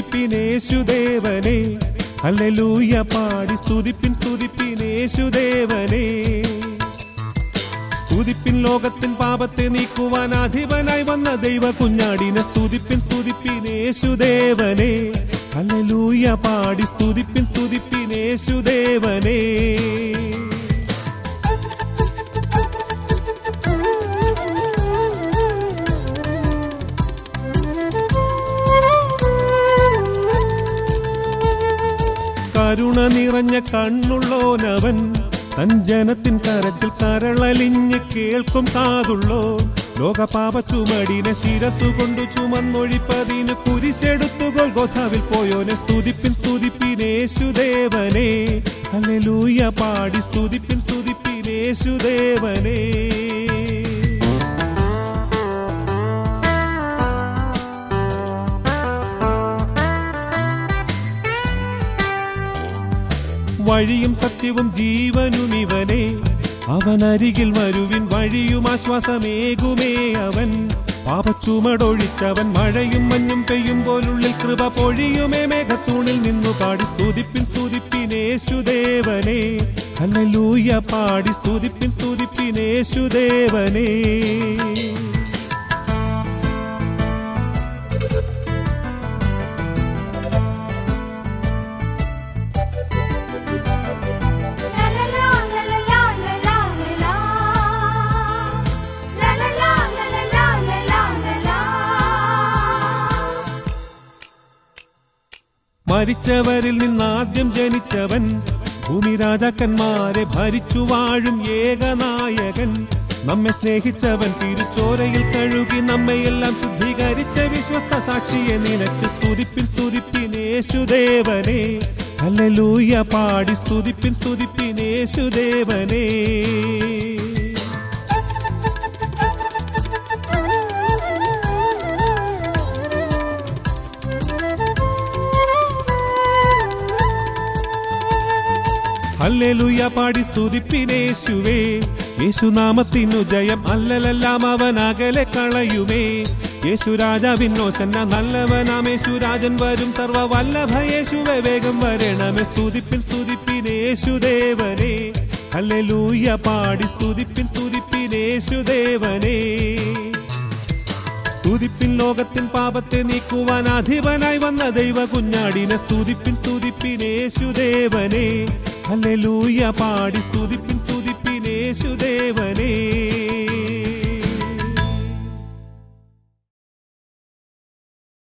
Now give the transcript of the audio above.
സ്തുതിപ്പിനേശുദേവനെ hallelujah പാടി സ്തുതിപ്പിൻ സ്തുതിപ്പിനേശുദേവനെ സ്തുതിപ്പിൻ ലോകത്തിൻ പാപത്തെ നീക്കുവാൻ അധിപനായി വന്ന ദൈവ കുഞ്ഞാടിനെ സ്തുതിപ്പിൻ സ്തുതിപ്പിനേശുദേവനെ ഹല്ലേലൂയ പാടി സ്തുതിപ്പിൻ സ്തുതിപ്പിനേശുദേവനെ കരുണ നിറഞ്ഞ കണ്ണുള്ളോനവൻ തൻ ജനത്തിൻ കരച്ചിൽ കരളലിഞ്ഞ് കേൾക്കും കാതുള്ളോ ലോകപാപ ചുമടിനെ ശിരസു കൊണ്ടു ചുമന്നൊഴിപ്പതിന് കുരിശെടുത്തു ഗോൽഗോഥാവിൽ പോയോനെ സ്തുതിപ്പിൻ സ്തുതിപ്പിനേശുദേവനെ ഹല്ലേലൂയ പാടി സ്തുതിപ്പിൻ സ്തുതിപ്പിനേശുദേവനെ വഴിയും സത്യവും ജീവനും ഇവനെ അവൻ അരികിൽ വരുവിൻ വഴിയും ആശ്വാസമേകുമേ അവൻ പാപച്ചുമടൊഴിച്ചവൻ മഴയും മഞ്ഞും പെയ്യും പോലുള്ളിൽ കൃപ പൊഴിയുമേ മേഘത്തൂണിൽ നിന്നു പാടി സ്തുതിപ്പിൻ സ്തുതിപ്പിനേശുദേവനെ ഹല്ലേലൂയ പാടി സ്തുതിപ്പിൻ സ്തുതിപ്പിനേശുദേവനെ La la la la la la la la la. La la la la la la la la la. മരിച്ചവരിൽ നിന്നാദ്യം ജനിച്ചവൻ ഭൂമി രാജാക്കന്മാരെ ഭരിച്ചു വാഴും ഏകനായകൻ നമ്മെ സ്നേഹിച്ചവൻ തിരുച്ചോരയിൽ കഴുകി നമ്മയെല്ലാം ശുദ്ധീകരിച്ച വിശ്വസ്ത സാക്ഷിയെ നിനച്ച് സ്തുതിപ്പിൻ സ്തുതിപ്പിനേശുദേവനെ ഹല്ലേലൂയ പാടി സ്തുതിപ്പിൻ സ്തുതിപ്പിനേശുദേവനെ ഹല്ലേലൂയ പാടി സ്തുതിപ്പിനേശുവേ യേശുനാമത്തിനു ജയം അല്ലലെല്ലാം അവൻ അകലെ കളയുമേ യേശു രാജാവിനോ സന്ന നല്ലവനാം യേശുരാജൻ വരും സർവ വല്ലഭ യേശുവെ വേഗം വരണമേ സ്തുതിപ്പിൻ സ്തുതിപ്പിനേശുദേവനെ ഹല്ലേലൂയ പാടി സ്തുതിപ്പിൻ സ്തുതിപ്പിനേശുദേവനെ സ്തുതിപ്പിൻ ലോകത്തിൻ പാപത്തെ നീക്കുവാൻ അധിപനായി വന്ന ദൈവ കുഞ്ഞാടിനെ സ്തുതിപ്പിൻ സ്തുതിപ്പിനേശുദേവനെ ഹല്ലേലൂയ പാടി സ്തുതിപ്പിൻ സ്തുതി